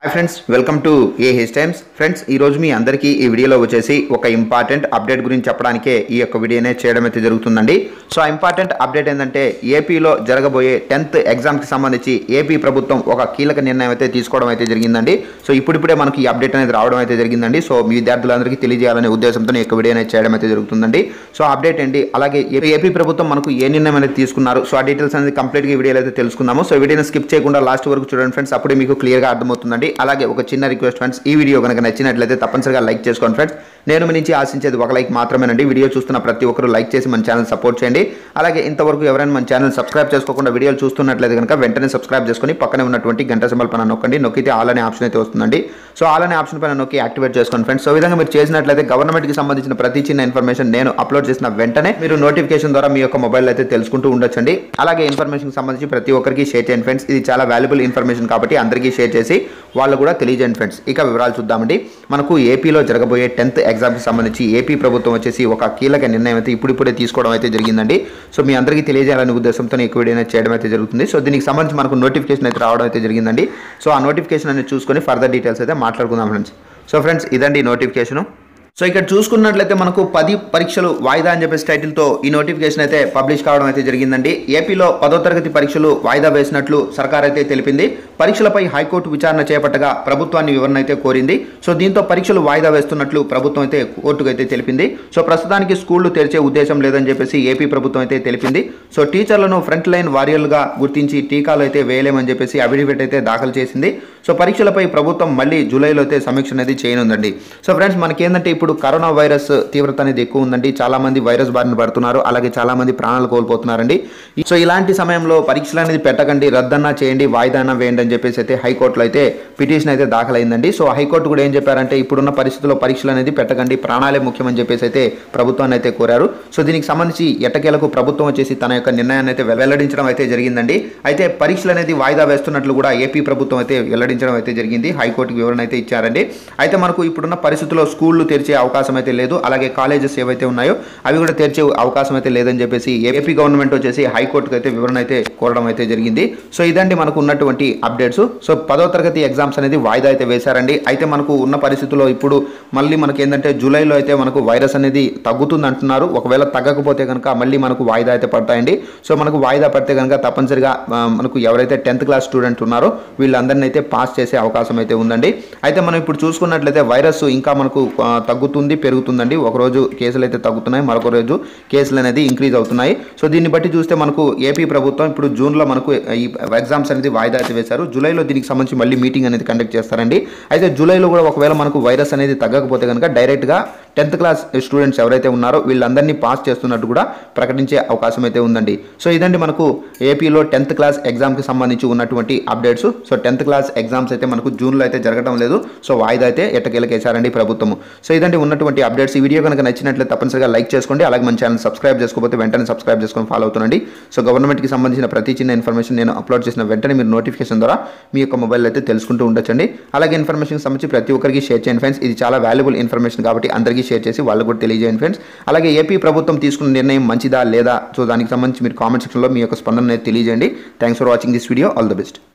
hi friends welcome to A H times friends ఈ రోజు మీ అందరికీ ఈ వీడియోలో వచ్చేసి ఒక ఇంపార్టెంట్ అప్డేట్ గురించి చెప్పడానికే ఈ యొక్క వీడియోనే చేయడం అయితే జరుగుతుందండి సో ఆ ఇంపార్టెంట్ అప్డేట్ ఏంటంటే ఏపీలో జరగబోయే టెన్త్ ఎగ్జామ్కి సంబంధించి ఏపీ ప్రభుత్వం ఒక కీలక నిర్ణయం అయితే తీసుకోవడం అయితే జరిగిందండి సో ఇప్పుడిప్పుడే మనకి ఈ అప్డేట్ అనేది రావడం అయితే జరిగిందండి సో మీ విద్యార్థులందరికీ తెలియజేయాలనే ఉద్దేశంతో ఈ యొక్క వీడియో అనేది చేయడం అయితే జరుగుతుందండి సో అప్డేట్ ఏంటి అలాగే ఏ- ఏపీ ప్రభుత్వం మనకు ఏ నిర్ణయం అనేది తీసుకున్నారు సో ఆ డీటెయిల్స్ అనేది కంప్లీట్గా ఈ వీడియోలో అయితే తెలుసుకుందాము సో ఈ వీడియోని స్కిప్ చేయకుండా లాస్ట్ వరకు చూడండి ఫ్రెండ్స్ అప్పుడే మీకు క్లియర్గా అర్థమవుతుందండి అలాగే ఒక చిన్న రిక్వెస్ట్ ఫ్రెండ్స్ ఈ వీడియో కనుక నచ్చినట్లయితే తప్పనిసరిగా లైక్ చేసుకోండి ఫ్రెండ్స్ నేను మీ నుంచి ఆశించేది ఒక లైక్ మాత్రమేనండి వీడియో చూస్తున్న ప్రతి ఒక్కరు లైక్ చేసి మన ఛానల్ సపోర్ట్ చేయండి అలాగే ఇంతవరకు ఎవరైనా మన ఛానల్ సబ్స్క్రైబ్ చేసుకోకుండా వీడియోలు చూస్తున్నట్లయితే కనుక వెంటనే సబ్స్క్రైబ్ చేసుకొని పక్కనే ఉన్నటువంటి గంట సింబల్ పైన నొక్కండి నొక్కితే ఆల్ అనే ఆప్షన్ అయితే వస్తుందండి సో ఆల్ అనే ఆప్షన్ పైన నొక్కి యాక్టివేట్ చేసుకోండి ఫ్రెండ్స్ సో ఈ విధంగా మీరు చేసినట్లయితే గవర్నమెంట్కి సంబంధించిన ప్రతి చిన్న ఇన్ఫర్మేషన్ నేను అప్లోడ్ చేసిన వెంటనే మీరు నోటిఫికేషన్ ద్వారా మీ యొక్క మొబైల్ అయితే తెలుసుకుంటూ ఉండొచ్చండి అలాగే ఇన్ఫర్మేషన్ సంబంధించి ప్రతి ఒక్కరికి షేర్ చేయండి ఫ్రెండ్స్ ఇది చాలా వాల్యుబుల్ ఇన్ఫర్మేషన్ కాబట్టి అందరికీ షేర్ చేసి వాళ్ళు కూడా తెలియజేయండి ఫ్రెండ్స్ ఇక వివరాలు చూద్దామండి మనకు ఏపీలో జరగబోయే టెన్త్ ఎగ్జామ్కి సంబంధించి ఏపీ ప్రభుత్వం వచ్చేసి ఒక కీలక నిర్ణయం అయితే ఇప్పుడిప్పుడే తీసుకోవడం అయితే జరిగిందండి సో మీ అందరికీ తెలియజేయాలనే ఉద్దేశంతో ఈ వీడియో అనేది చేయడం అయితే జరుగుతుంది సో దీనికి సంబంధించి మనకు నోటిఫికేషన్ అయితే రావడం అయితే జరిగిందండి సో ఆ నోటిఫికేషన్ అనేది చూసుకొని ఫర్దర్ డీటెయిల్స్ అయితే మాట్లాడుకుందాం ఫ్రెండ్స్ సో ఫ్రెండ్స్ ఇదండి నోటిఫికేషను సో ఇక్కడ చూసుకున్నట్లయితే మనకు పది పరీక్షలు వాయిదా అని చెప్పేసి టైటిల్తో ఈ నోటిఫికేషన్ అయితే పబ్లిష్ కావడం అయితే జరిగిందండి ఏపీలో పదో తరగతి పరీక్షలు వాయిదా వేసినట్లు సర్కార్ అయితే తెలిపింది పరీక్షలపై హైకోర్టు విచారణ చేపట్టగా ప్రభుత్వాన్ని వివరణ అయితే కోరింది సో దీంతో పరీక్షలు వాయిదా వేస్తున్నట్లు ప్రభుత్వం అయితే కోర్టుకు అయితే తెలిపింది సో ప్రస్తుతానికి స్కూళ్లు తెరిచే ఉద్దేశం లేదని చెప్పేసి ఏపీ ప్రభుత్వం అయితే తెలిపింది సో టీచర్లను ఫ్రంట్ లైన్ వారియర్లుగా గుర్తించి టీకాలు అయితే వేయలేమని చెప్పేసి అఫిడవిట్ అయితే దాఖలు చేసింది సో పరీక్షలపై ప్రభుత్వం మళ్ళీ జూలైలో అయితే సమీక్ష అనేది చేయనుందండి సో ఫ్రెండ్స్ మనకి ఏంటంటే ఇప్పుడు కరోనా వైరస్ తీవ్రత అనేది ఎక్కువ ఉందండి చాలా మంది వైరస్ బారిన పడుతున్నారు అలాగే చాలా మంది ప్రాణాలు కోల్పోతున్నారండి సో ఇలాంటి సమయంలో పరీక్షలు అనేది పెట్టకండి రద్దన్నా చేయండి వాయిదానా వేయండి అని చెప్పేసి అయితే హైకోర్టులో అయితే పిటిషన్ అయితే దాఖలైందండి సో హైకోర్టు కూడా ఏం చెప్పారంటే ఇప్పుడున్న పరిస్థితుల్లో పరీక్షలు అనేది పెట్టకండి ప్రాణాలే ముఖ్యమని చెప్పేసి అయితే ప్రభుత్వాన్ని అయితే కోరారు సో దీనికి సంబంధించి ఎట్టకేలకు ప్రభుత్వం వచ్చేసి తన యొక్క నిర్ణయాన్ని అయితే వెల్లడించడం అయితే జరిగిందండి అయితే పరీక్షలు అనేది వాయిదా వేస్తున్నట్లు కూడా ఏపీ ప్రభుత్వం అయితే వెల్లడించడం అయితే జరిగింది హైకోర్టుకి వివరణ అయితే ఇచ్చారండి అయితే మనకు ఇప్పుడున్న పరిస్థితుల్లో స్కూళ్ళు తెరిచే అవకాశం అయితే లేదు అలాగే కాలేజెస్ ఏవైతే ఉన్నాయో అవి కూడా తెరిచే అవకాశం అయితే లేదని చెప్పేసి ఏపీ గవర్నమెంట్ వచ్చేసి హైకోర్టుకి అయితే వివరణ అయితే కోరడం అయితే జరిగింది సో ఇదండి మనకు ఉన్నటువంటి అప్డేట్స్ సో పదో తరగతి ఎగ్జామ్స్ అనేది వాయిదా అయితే వేశారండి అయితే మనకు ఉన్న పరిస్థితుల్లో ఇప్పుడు మళ్ళీ మనకి ఏంటంటే జూలైలో అయితే మనకు వైరస్ అనేది తగ్గుతుంది అంటున్నారు ఒకవేళ తగ్గకపోతే కనుక మళ్ళీ మనకు వాయిదా అయితే పడతాయండి సో మనకు వాయిదా పడితే కనుక తప్పనిసరిగా ఆ, మనకు ఎవరైతే టెన్త్ క్లాస్ స్టూడెంట్ ఉన్నారో వీళ్ళందరినీ అయితే పాస్ చేసే అవకాశం అయితే ఉందండి అయితే మనం ఇప్పుడు చూసుకున్నట్లయితే వైరస్ ఇంకా మనకు ఆ, తగ్గుతుంది పెరుగుతుందండి ఒకరోజు కేసులు అయితే తగ్గుతున్నాయి మరొక రోజు కేసులు అనేది ఇంక్రీజ్ అవుతున్నాయి సో దీన్ని బట్టి చూస్తే మనకు ఏపీ ప్రభుత్వం ఇప్పుడు జూన్లో మనకు ఈ ఎగ్జామ్స్ అనేది వాయిదా అయితే వేశారు జూలైలో దీనికి సంబంధించి మళ్ళీ మీటింగ్ అనేది కండక్ట్ చేస్తారండి అయితే జూలైలో కూడా ఒకవేళ మనకు వైరస్ అనేది తగ్గకపోతే కనుక డైరెక్ట్గా టెన్త్ క్లాస్ స్టూడెంట్స్ ఎవరైతే ఉన్నారో వీళ్ళందరినీ పాస్ చేస్తున్నట్టు కూడా ప్రకటించే అవకాశం అయితే ఉందండి సో ఇదండి మనకు ఏపీలో టెన్త్ క్లాస్ ఎగ్జామ్కి సంబంధించి ఉన్నటువంటి updates so tenth class exams అయితే మనకు జూన్లో అయితే జరగడం లేదు సో వాయిదా అయితే ఎట్టకేలకేశారండి ప్రభుత్వం సో ఇదండి ఉన్నటువంటి అప్డేట్స్ ఈ వీడియో కనుక నచ్చినట్లయితే తప్పనిసరిగా లైక్ చేసుకోండి అలాగే మన ఛానల్ సబ్స్క్రైబ్ చేసుకోకపోతే వెంటనే సబ్స్క్రైబ్ చేసుకొని ఫాలో అవుతుండండి సో గవర్నమెంట్కి సంబంధించిన ప్రతి చిన్న ఇన్ఫర్మేషన్ నేను అప్లోడ్ చేసిన వెంటనే మీరు నోటిఫికేషన్ ద్వారా మీ యొక్క మొబైల్ అయితే తెలుసుకుంటూ ఉండొచ్చండి అలాగే ఇన్ఫర్మేషన్ సంబంధించి ప్రతి ఒక్కరికి షేర్ చేయండి ఫ్రెండ్స్ ఇది చాలా వాల్యుబుల్ ఇన్ఫర్మేషన్ కాబట్టి అందరికీ షేర్ చేసి వాళ్ళకు కూడా తెలియజేయండి ఫ్రెండ్స్ అలాగే ఏపీ ప్రభుత్వం తీసుకున్న నిర్ణయం మంచిదా లేదా సో దానికి సంబంధించి మీరు కామెంట్ సెక్షన్లో మీ యొక్క స్పందన అనేది తెలియజేయండి thanks for watching this video all the best